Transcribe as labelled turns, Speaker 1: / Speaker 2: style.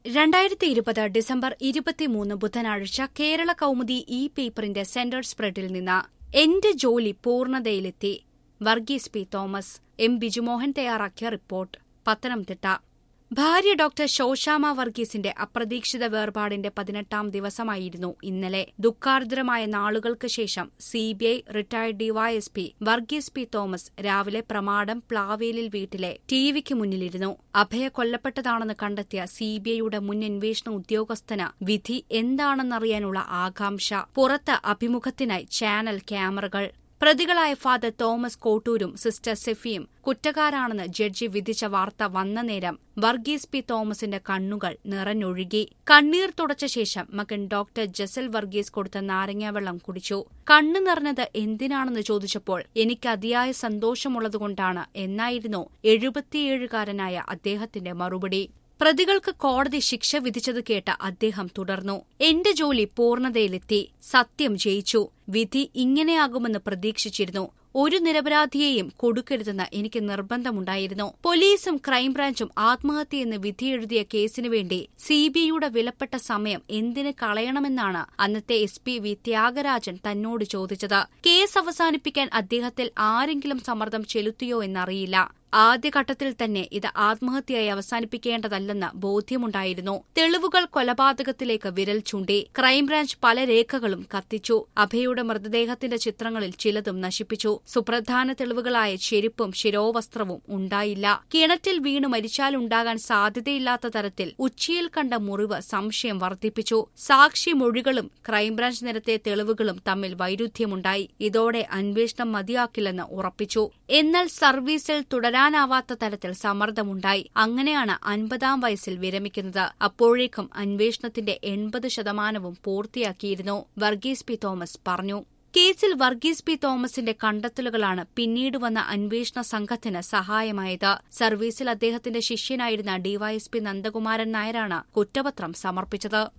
Speaker 1: രണ്ടായിരത്തി ഇരുപത് ഡിസംബർ ഇരുപത്തിമൂന്ന് ബുധനാഴ്ച കേരള കൗമുദി ഇ പേപ്പറിന്റെ സെന്റർ സ്പ്രെഡിൽ നിന്ന് എന്റെ ജോലി പൂർണ്ണതയിലെത്തി Varghese P Thomas M Bijumohan തയ്യാറാക്കിയ റിപ്പോർട്ട് പത്തനംതിട്ട ഭാര്യ ഡോക്ടർ ശോശാമ വർഗീസിന്റെ അപ്രതീക്ഷിത വേർപാടിന്റെ പതിനെട്ടാം ദിവസമായിരുന്നു ഇന്നലെ ദുഃഖാർദ്രമായ നാളുകൾക്ക് ശേഷം CBI retired DYSP Varghese P Thomas രാവിലെ പ്രമാടം പ്ലാവേലിൽ വീട്ടിലെ ടിവിക്ക് മുന്നിലിരുന്നു അഭയ കൊല്ലപ്പെട്ടതാണെന്ന് കണ്ടെത്തിയ സിബിഐയുടെ മുൻ അന്വേഷണ ഉദ്യോഗസ്ഥന് വിധി എന്താണെന്നറിയാനുള്ള ആകാംക്ഷ പുറത്ത് അഭിമുഖത്തിനായി ചാനൽ ക്യാമറകൾ പ്രതികളായ ഫാദർ തോമസ് കോട്ടൂരും സിസ്റ്റർ സെഫിയും കുറ്റക്കാരാണെന്ന് ജഡ്ജി വിധിച്ച വാർത്ത വന്ന നേരം വർഗീസ് പി തോമസിന്റെ കണ്ണുകൾ നിറഞ്ഞൊഴുകി കണ്ണീർ തുടച്ച ശേഷം മകൻ ഡോക്ടർ ജസൽ വർഗീസ് കൊടുത്ത നാരങ്ങാവെള്ളം കുടിച്ചു കണ്ണു നിറഞ്ഞത് എന്തിനാണെന്ന് ചോദിച്ചപ്പോൾ എനിക്ക് അതിയായ സന്തോഷമുള്ളതുകൊണ്ടാണ് എന്നായിരുന്നു എഴുപത്തിയേഴുകാരനായ അദ്ദേഹത്തിന്റെ മറുപടി പ്രതികൾക്ക് കോടതി ശിക്ഷ വിധിച്ചത് കേട്ട അദ്ദേഹം തുടർന്നു എന്റെ ജോലി പൂർണ്ണതയിലെത്തി സത്യം ജയിച്ചു വിധി ഇങ്ങനെയാകുമെന്ന് പ്രതീക്ഷിച്ചിരുന്നു ഒരു നിരപരാധിയെയും കൊടുക്കരുതെന്ന് എനിക്ക് നിർബന്ധമുണ്ടായിരുന്നു പോലീസും ക്രൈംബ്രാഞ്ചും ആത്മഹത്യയെന്ന് വിധിയെഴുതിയ കേസിനു വേണ്ടി സിബിഐയുടെ വിലപ്പെട്ട സമയം എന്തിന് കളയണമെന്നാണ് അന്നത്തെ എസ് പി വി ത്യാഗരാജൻ തന്നോട് ചോദിച്ചത് കേസ് അവസാനിപ്പിക്കാൻ അദ്ദേഹത്തിൽ ആരെങ്കിലും സമ്മർദ്ദം ചെലുത്തിയോ എന്നറിയില്ല ആദ്യഘട്ടത്തിൽ തന്നെ ഇത് ആത്മഹത്യയായി അവസാനിപ്പിക്കേണ്ടതല്ലെന്ന് ബോധ്യമുണ്ടായിരുന്നു തെളിവുകൾ കൊലപാതകത്തിലേക്ക് വിരൽ ചൂണ്ടി ക്രൈംബ്രാഞ്ച് പല രേഖകളും കത്തിച്ചു അഭയുടെ മൃതദേഹത്തിന്റെ ചിത്രങ്ങളിൽ ചിലതും നശിപ്പിച്ചു സുപ്രധാന തെളിവുകളായ ചെരുപ്പും ശിരോവസ്ത്രവും ഉണ്ടായില്ല കിണറ്റിൽ വീണു മരിച്ചാലുണ്ടാകാൻ സാധ്യതയില്ലാത്ത തരത്തിൽ ഉച്ചിയിൽ കണ്ട മുറിവ് സംശയം വർദ്ധിപ്പിച്ചു സാക്ഷി മൊഴികളും ക്രൈംബ്രാഞ്ച് നിരത്തിയ തെളിവുകളും തമ്മിൽ വൈരുദ്ധ്യമുണ്ടായി ഇതോടെ അന്വേഷണം മതിയാക്കില്ലെന്ന് ഉറപ്പിച്ചു എന്നാൽ സർവീസിൽ തുടരാനാവാത്ത തരത്തിൽ സമ്മർദ്ദമുണ്ടായി അങ്ങനെയാണ് അൻപതാം വയസ്സിൽ വിരമിക്കുന്നത് അപ്പോഴേക്കും അന്വേഷണത്തിന്റെ എൺപത് ശതമാനവും പൂർത്തിയാക്കിയിരുന്നു വർഗീസ് പി തോമസ് പറഞ്ഞു കേസിൽ വർഗീസ് പി തോമസിന്റെ കണ്ടെത്തലുകളാണ് പിന്നീട് വന്ന അന്വേഷണ സംഘത്തിന് സഹായമായത് സർവീസിൽ അദ്ദേഹത്തിന്റെ ശിഷ്യനായിരുന്ന ഡിവൈഎസ്പി നന്ദകുമാരൻ നായരാണ് കുറ്റപത്രം സമർപ്പിച്ചത്